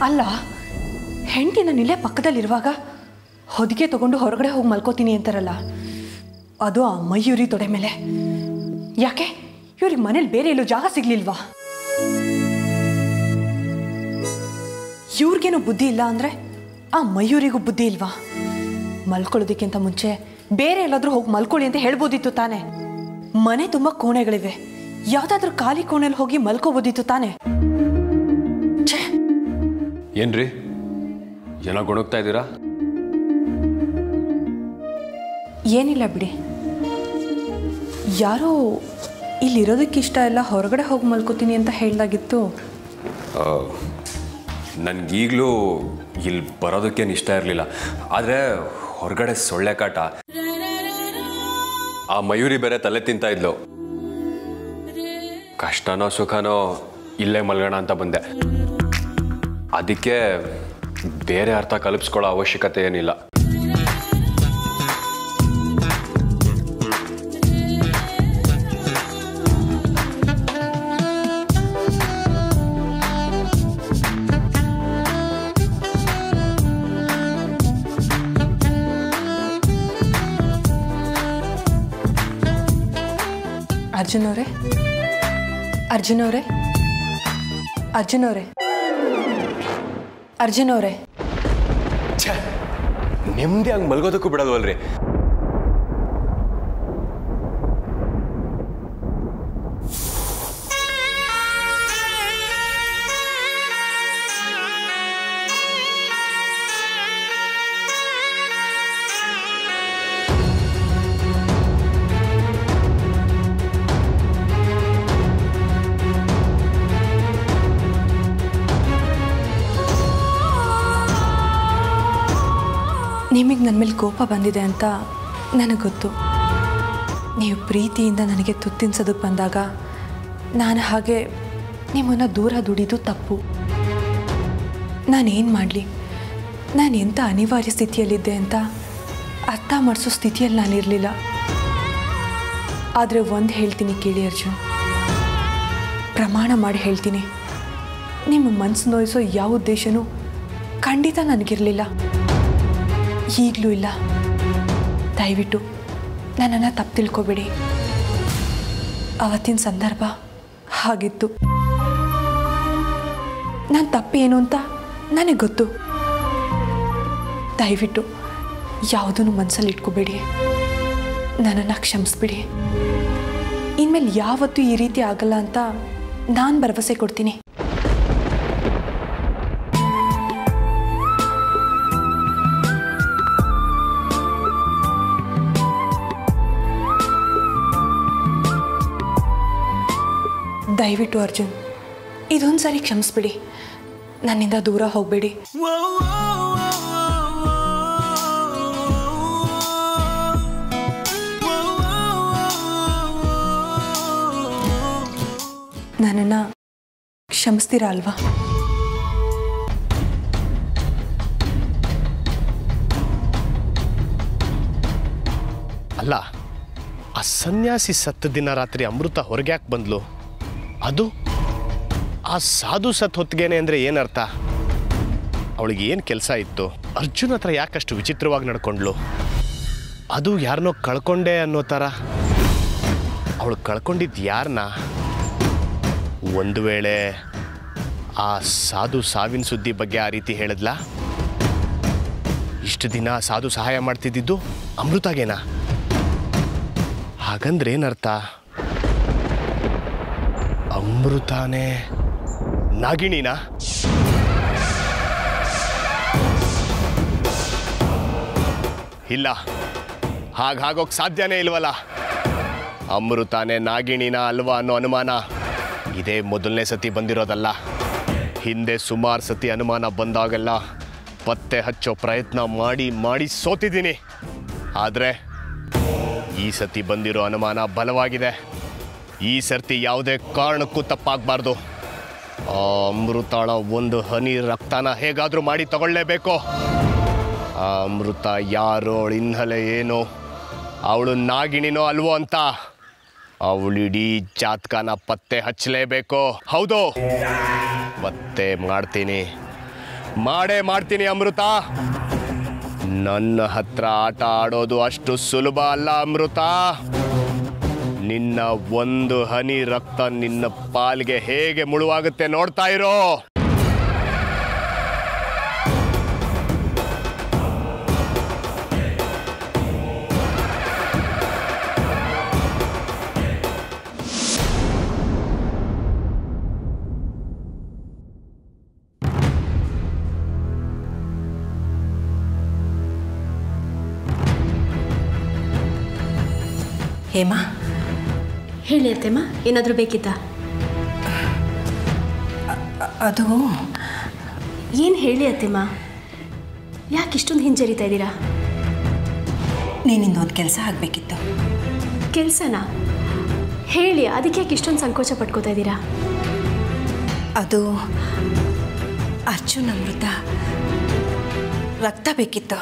ಅಲ್ಲ ಹೆಂಡತಿ ನಾನು ಇಲ್ಲೇ ಪಕ್ಕದಲ್ಲಿರುವಾಗ ಹೊದಿಕೆ ತಗೊಂಡು ಹೊರಗಡೆ ಹೋಗಿ ಮಲ್ಕೋತೀನಿ ಅಂತಾರಲ್ಲ ಅದು ಆ ಮಯೂರಿ ತೊಡೆ ಮೇಲೆ ಯಾಕೆ ಇವ್ರಿಗೆ ಮನೇಲಿ ಬೇರೆ ಎಲ್ಲೂ ಜಾಗ ಸಿಗ್ಲಿಲ್ವಾ ಇವ್ರಿಗೇನು ಬುದ್ಧಿ ಇಲ್ಲ ಅಂದರೆ ಆ ಮಯೂರಿಗೂ ಬುದ್ಧಿ ಇಲ್ವಾ ಮಲ್ಕೊಳ್ಳೋದಕ್ಕಿಂತ ಮುಂಚೆ ಬೇರೆ ಎಲ್ಲಾದ್ರೂ ಹೋಗಿ ಮಲ್ಕೊಳ್ಳಿ ಅಂತ ಹೇಳ್ಬೋದಿತ್ತು ತಾನೆ ಮನೆ ತುಂಬ ಕೋಣೆಗಳಿವೆ ಯಾವುದಾದ್ರೂ ಖಾಲಿ ಕೋಣೆಲಿ ಹೋಗಿ ಮಲ್ಕೋಬೋದಿತ್ತು ತಾನೆ ಛೇ ಏನ್ರಿ ಏನೋ ಗೊಣಗ್ತಾ ಇದ್ದೀರಾ ಏನಿಲ್ಲ ಬಿಡಿ ಯಾರೋ ಇಲ್ಲಿರೋದಕ್ಕೆ ಇಷ್ಟ ಇಲ್ಲ ಹೊರಗಡೆ ಹೋಗಿ ಮಲ್ಕೋತೀನಿ ಅಂತ ಹೇಳ್ದಾಗಿತ್ತು ನನಗೀಗಲೂ ಇಲ್ಲಿ ಬರೋದಕ್ಕೇನು ಇಷ್ಟ ಇರಲಿಲ್ಲ ಆದರೆ ಹೊರಗಡೆ ಸೊಳ್ಳೆ ಕಾಟ ಆ ಮಯೂರಿ ಬೇರೆ ತಲೆ ತಿಂತಾ ಇದ್ಲು ಕಷ್ಟನೋ ಸುಖನೋ ಇಲ್ಲೇ ಮಲ್ಗೋಣ ಅಂತ ಬಂದೆ ಅದಕ್ಕೆ ಬೇರೆ ಅರ್ಥ ಕಲ್ಪಿಸ್ಕೊಳ್ಳೋ ಅವಶ್ಯಕತೆ ಏನಿಲ್ಲ ಅರ್ಜುನ್ ಅವರೇ ಅರ್ಜುನ್ ಅವರೇ ಅರ್ಜುನ್ ಅವರೇ ಅರ್ಜುನ್ ಅವರೇ ನೆಮ್ಮದಿ ಹಂಗೆ ಮಲ್ಗೋದಕ್ಕೂ ಬಿಡೋಲ್ವಲ್ರಿ ನಿಮಗೆ ನನ್ನ ಮೇಲೆ ಕೋಪ ಬಂದಿದೆ ಅಂತ ನನಗೆ ಗೊತ್ತು ನೀವು ಪ್ರೀತಿಯಿಂದ ನನಗೆ ತುತ್ತಿನ್ಸೋದಕ್ಕೆ ಬಂದಾಗ ನಾನು ಹಾಗೆ ನಿಮ್ಮನ್ನು ದೂರ ದುಡಿದು ತಪ್ಪು ನಾನೇನು ಮಾಡಲಿ ನಾನು ಎಂಥ ಅನಿವಾರ್ಯ ಸ್ಥಿತಿಯಲ್ಲಿದ್ದೆ ಅಂತ ಅರ್ಥ ಮಾಡಿಸೋ ಸ್ಥಿತಿಯಲ್ಲಿ ನಾನಿರಲಿಲ್ಲ ಆದರೆ ಒಂದು ಹೇಳ್ತೀನಿ ಕೇಳಿ ಅರ್ಜುನ್ ಪ್ರಮಾಣ ಮಾಡಿ ಹೇಳ್ತೀನಿ ನಿಮ್ಮ ಮನಸ್ಸು ನೋಯಿಸೋ ಯಾವ ಉದ್ದೇಶನೂ ಖಂಡಿತ ನನಗಿರಲಿಲ್ಲ ಈಗಲೂ ಇಲ್ಲ ದಯವಿಟ್ಟು ನನ್ನನ್ನು ತಪ್ಪು ತಿಳ್ಕೊಬೇಡಿ ಅವತ್ತಿನ ಸಂದರ್ಭ ಹಾಗಿತ್ತು ನಾನು ತಪ್ಪೇನು ಅಂತ ನನಗೆ ಗೊತ್ತು ದಯವಿಟ್ಟು ಯಾವುದನ್ನು ಮನಸ್ಸಲ್ಲಿ ಇಟ್ಕೋಬೇಡಿ ನನ್ನನ್ನು ಕ್ಷಮಿಸ್ಬಿಡಿ ಇನ್ಮೇಲೆ ಯಾವತ್ತೂ ಈ ರೀತಿ ಆಗಲ್ಲ ಅಂತ ನಾನು ಭರವಸೆ ಕೊಡ್ತೀನಿ ದಯವಿಟ್ಟು ಅರ್ಜುನ್ ಇದೊಂದು ಸಾರಿ ಕ್ಷಮಿಸ್ಬಿಡಿ ನನ್ನಿಂದ ದೂರ ಹೋಗಬೇಡಿ ನನ್ನನ್ನು ಕ್ಷಮಿಸ್ತೀರಾ ಅಲ್ವಾ ಅಲ್ಲ ಆ ಸನ್ಯಾಸಿ ಸತ್ತ ದಿನ ರಾತ್ರಿ ಅಮೃತ ಹೊರಗೆ ಯಾಕೆ ಬಂದ್ಲು ಅದು ಆ ಸಾಧು ಸತ್ ಹೊತ್ತಿಗೆನೆ ಅಂದರೆ ಏನರ್ಥ ಅವಳಿಗೆ ಏನು ಕೆಲಸ ಇತ್ತು ಅರ್ಜುನ್ ಹತ್ರ ಯಾಕಷ್ಟು ವಿಚಿತ್ರವಾಗಿ ನಡ್ಕೊಂಡ್ಲು ಅದು ಯಾರನ್ನೋ ಕಳ್ಕೊಂಡೆ ಅನ್ನೋ ಥರ ಅವಳು ಕಳ್ಕೊಂಡಿದ್ದು ಯಾರನ್ನ ಒಂದು ವೇಳೆ ಆ ಸಾಧು ಸಾವಿನ ಸುದ್ದಿ ಬಗ್ಗೆ ಆ ರೀತಿ ಹೇಳಿದ್ಲಾ ಇಷ್ಟು ದಿನ ಸಾಧು ಸಹಾಯ ಮಾಡ್ತಿದ್ದಿದ್ದು ಅಮೃತಾಗೇನಾ ಹಾಗಂದ್ರೆ ಏನರ್ಥ ಅಮೃತಾನೇ ನಾಗಿಣಿನಾ ಇಲ್ಲ ಹಾಗಾಗೋಕ್ ಸಾಧ್ಯನೇ ಇಲ್ವಲ್ಲ ಅಮೃತಾನೇ ನಾಗಿಣಿನ ಅಲ್ವಾ ಅನ್ನೋ ಅನುಮಾನ ಇದೇ ಮೊದಲನೇ ಸತಿ ಬಂದಿರೋದಲ್ಲ ಹಿಂದೆ ಸುಮಾರು ಸತಿ ಅನುಮಾನ ಬಂದಾಗೆಲ್ಲ ಪತ್ತೆ ಹಚ್ಚೋ ಪ್ರಯತ್ನ ಮಾಡಿ ಮಾಡಿ ಸೋತಿದ್ದೀನಿ ಆದರೆ ಈ ಸತಿ ಬಂದಿರೋ ಅನುಮಾನ ಬಲವಾಗಿದೆ ಈ ಸರ್ತಿ ಯಾವುದೇ ಕಾರಣಕ್ಕೂ ತಪ್ಪಾಗಬಾರ್ದು ಆ ಅಮೃತಾಳ ಒಂದು ಹನಿ ರಕ್ತನ ಹೇಗಾದರೂ ಮಾಡಿ ತಗೊಳ್ಳೇಬೇಕು ಆ ಅಮೃತ ಯಾರೋ ಅವಳ ಹಿನ್ನೆಲೆ ಏನು ಅವಳು ನಾಗಿಣಿನೋ ಅಲ್ವೋ ಅಂತ ಅವಳಿಡೀ ಜಾತಕನ ಪತ್ತೆ ಹಚ್ಚಲೇಬೇಕು ಹೌದು ಪತ್ತೆ ಮಾಡ್ತೀನಿ ಮಾಡೇ ಮಾಡ್ತೀನಿ ಅಮೃತ ನನ್ನ ಹತ್ರ ಆಟ ಆಡೋದು ಅಷ್ಟು ಸುಲಭ ಅಲ್ಲ ಅಮೃತ ನಿನ್ನ ಒಂದು ಹನಿ ರಕ್ತ ನಿನ್ನ ಪಾಲ್ಗೆ ಹೇಗೆ ಮುಳುವಾಗುತ್ತೆ ನೋಡ್ತಾ ಇರೋ ಹೇಮಾ ಹೇಳಿ ಅತ್ತೆಮ್ಮ ಏನಾದರೂ ಬೇಕಿತ್ತಾ ಅದು ಏನು ಹೇಳಿ ಅತ್ತೆಮ್ಮ ಯಾಕೆ ಇಷ್ಟೊಂದು ಹಿಂಜರಿತಾ ಇದ್ದೀರಾ ನೀನಿಂದ ಒಂದು ಕೆಲಸ ಆಗಬೇಕಿತ್ತು ಕೆಲಸನಾ ಹೇಳಿ ಅದಕ್ಕೆ ಯಾಕೆ ಇಷ್ಟೊಂದು ಸಂಕೋಚ ಪಟ್ಕೋತಾ ಇದ್ದೀರಾ ಅದು ಅರ್ಜುನ್ ಅಮೃತ ರಕ್ತ ಬೇಕಿತ್ತು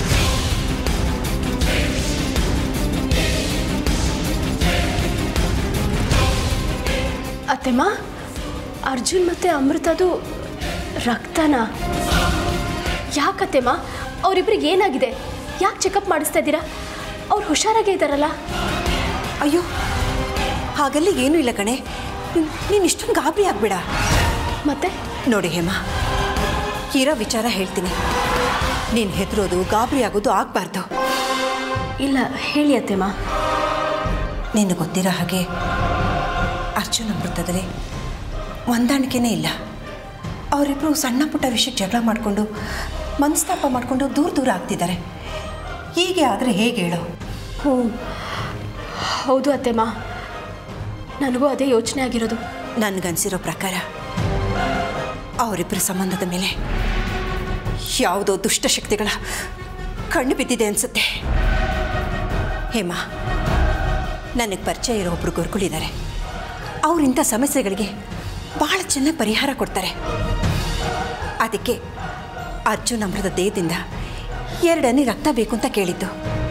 ಅತ್ತೆಮ್ಮ ಅರ್ಜುನ್ ಮತ್ತು ಅಮೃತದು ರಕ್ತನ ಯಾಕತ್ತೆಮ್ಮ ಅವರಿಬ್ರಿಗೆ ಏನಾಗಿದೆ ಯಾಕೆ ಚೆಕಪ್ ಮಾಡಿಸ್ತಾ ಇದ್ದೀರಾ ಅವ್ರು ಹುಷಾರಾಗೇ ಇದ್ದಾರಲ್ಲ ಅಯ್ಯೋ ಹಾಗಲ್ಲಿ ಏನೂ ಇಲ್ಲ ಕಣೆ ನೀನ್- ನೀನು ಇಷ್ಟೊಂದು ಗಾಬರಿ ಆಗಬೇಡ ಮತ್ತೆ ನೋಡಿ ಹೇಮಾ ಇರೋ ವಿಚಾರ ಹೇಳ್ತೀನಿ ನೀನು ಹೆದರೋದು ಗಾಬರಿ ಆಗೋದು ಆಗಬಾರ್ದು ಇಲ್ಲ ಹೇಳಿ ಅತ್ತೆಮ್ಮ ನಿನ್ನ ಗೊತ್ತಿರೋ ಹಾಗೆ ಅರ್ಜುನ್ ಅಮೃತದಲ್ಲಿ ಹೊಂದಾಣಿಕೆನೇ ಇಲ್ಲ ಅವರಿಬ್ಬರು ಸಣ್ಣ ಪುಟ್ಟ ವಿಷಯಕ್ಕೆ ಜಗಳ ಮಾಡಿಕೊಂಡು ಮನಸ್ತಾಪ ಮಾಡಿಕೊಂಡು ದೂರ ದೂರ ಆಗ್ತಿದ್ದಾರೆ ಹೀಗೆ ಆದರೆ ಹೇಗೆ ಹೇಳು ಹ್ಞೂ ಹೌದು ಅತ್ತೆಮ್ಮ ನನಗೂ ಅದೇ ಯೋಚನೆ ಆಗಿರೋದು ನನಗನ್ಸಿರೋ ಪ್ರಕಾರ ಅವರಿಬ್ಬರ ಸಂಬಂಧದ ಮೇಲೆ ಯಾವುದೋ ದುಷ್ಟಶಕ್ತಿಗಳ ಕಣ್ಣು ಬಿದ್ದಿದೆ ಅನಿಸುತ್ತೆ ಹೇಮಾ ನನಗೆ ಪರಿಚಯ ಇರೋ ಒಬ್ಬರು ಗುರುಗಳಿದ್ದಾರೆ ಅವರಿಂಥ ಸಮಸ್ಯೆಗಳಿಗೆ ಭಾಳ ಚೆನ್ನಾಗಿ ಪರಿಹಾರ ಕೊಡ್ತಾರೆ ಅದಕ್ಕೆ ಅರ್ಜುನ್ ಅಮೃತ ದೇಹದಿಂದ ಎರಡನೇ ರಕ್ತ ಬೇಕು ಅಂತ ಕೇಳಿದ್ದು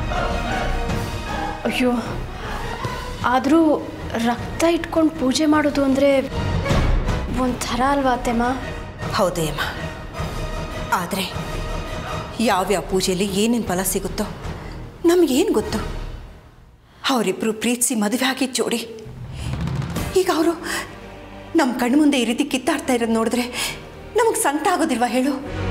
ಅಯ್ಯೋ ಆದರೂ ರಕ್ತ ಇಟ್ಕೊಂಡು ಪೂಜೆ ಮಾಡೋದು ಅಂದರೆ ಒಂಥರ ಅಲ್ವಾ ಅತ್ತೆಮ್ಮ ಹೌದು ಅಮ್ಮ ಆದರೆ ಯಾವ್ಯಾವ ಪೂಜೆಯಲ್ಲಿ ಏನೇನು ಫಲ ಸಿಗುತ್ತೋ ನಮಗೇನು ಗೊತ್ತು ಅವರಿಬ್ಬರು ಪ್ರೀತಿಸಿ ಮದುವೆ ಆಗಿ ಜೋಡಿ ಈಗ ಅವರು ನಮ್ಮ ಕಣ್ಣು ಮುಂದೆ ಈ ರೀತಿ ಕಿತ್ತಾಡ್ತಾ ಇರೋದು ನೋಡಿದ್ರೆ ನಮಗೆ ಸಂಕಟ ಆಗೋದಿಲ್ವಾ ಹೇಳು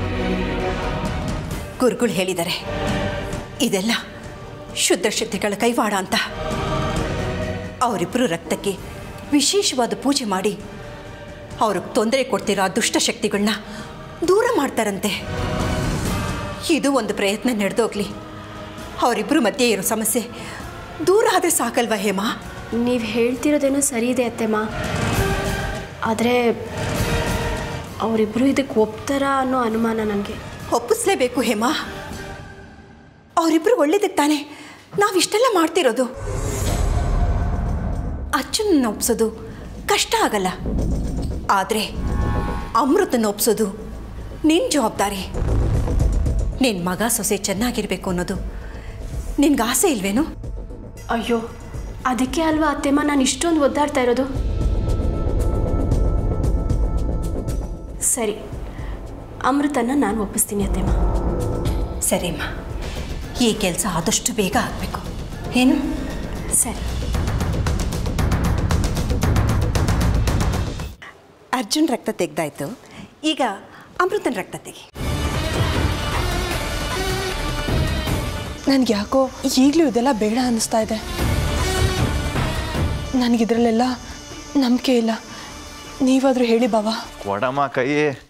ಗುರುಗಳು ಹೇಳಿದ್ದಾರೆ ಇದೆಲ್ಲ ಶುದ್ಧ ಶಕ್ತಿಗಳ ಕೈವಾಡ ಅಂತ ಅವರಿಬ್ಬರು ರಕ್ತಕ್ಕೆ ವಿಶೇಷವಾದ ಪೂಜೆ ಮಾಡಿ ಅವ್ರಿಗೆ ತೊಂದರೆ ಕೊಡ್ತಿರೋ ಆ ದುಷ್ಟಶಕ್ತಿಗಳನ್ನ ದೂರ ಮಾಡ್ತಾರಂತೆ ಇದು ಒಂದು ಪ್ರಯತ್ನ ನಡೆದೋಗ್ಲಿ ಅವರಿಬ್ಬರು ಮಧ್ಯೆ ಇರೋ ಸಮಸ್ಯೆ ದೂರ ಆದರೆ ಸಾಕಲ್ವಾ ಹೇಮಾ ನೀವು ಹೇಳ್ತಿರೋದೇನೋ ಸರಿ ಇದೆ ಅತ್ತೆಮ್ಮ ಆದರೆ ಅವರಿಬ್ಬರು ಇದಕ್ಕೆ ಒಪ್ತಾರ ಅನ್ನೋ ಅನುಮಾನ ನನಗೆ ಒಪ್ಪಿಸ್ಲೇಬೇಕು ಹೇಮಾ ಅವರಿಬ್ಬರು ಒಳ್ಳೇದಕ್ಕೆ ತಾನೇ ನಾವಿಷ್ಟೆಲ್ಲ ಮಾಡ್ತಿರೋದು ಅಚ್ಚನ್ನ ಒಪ್ಸೋದು ಕಷ್ಟ ಆಗಲ್ಲ ಆದರೆ ಅಮೃತನ ಒಪ್ಸೋದು ನಿನ್ನ ಜವಾಬ್ದಾರಿ ನಿನ್ನ ಮಗ ಸೊಸೆ ಚೆನ್ನಾಗಿರ್ಬೇಕು ಅನ್ನೋದು ನಿನ್ಗೆ ಆಸೆ ಇಲ್ವೇನು ಅಯ್ಯೋ ಅದಕ್ಕೆ ಅಲ್ವಾ ಅತ್ತೆಮ್ಮ ನಾನು ಇಷ್ಟೊಂದು ಒದ್ದಾಡ್ತಾ ಇರೋದು ಸರಿ ಅಮೃತನ ನಾನು ಒಪ್ಪಿಸ್ತೀನಿ ಅತ್ತೆಮ್ಮ ಸರಿಮ್ಮ ಈ ಕೆಲಸ ಆದಷ್ಟು ಬೇಗ ಆಗಬೇಕು ಏನು ಸರಿ ಅರ್ಜುನ್ ರಕ್ತ ತೆಗ್ದಾಯ್ತು ಈಗ ಅಮೃತನ ರಕ್ತ ತೆಗಿ ನನಗೆ ಯಾಕೋ ಈಗಲೂ ಇದೆಲ್ಲ ಬೇಡ ಅನ್ನಿಸ್ತಾ ಇದೆ ನನಗಿದ್ರಲ್ಲೆಲ್ಲ ನಂಬಿಕೆ ಇಲ್ಲ ನೀವಾದರೂ ಹೇಳಿ ಬಾವಾ ಕೊಡಮ್ಮ ಕೈ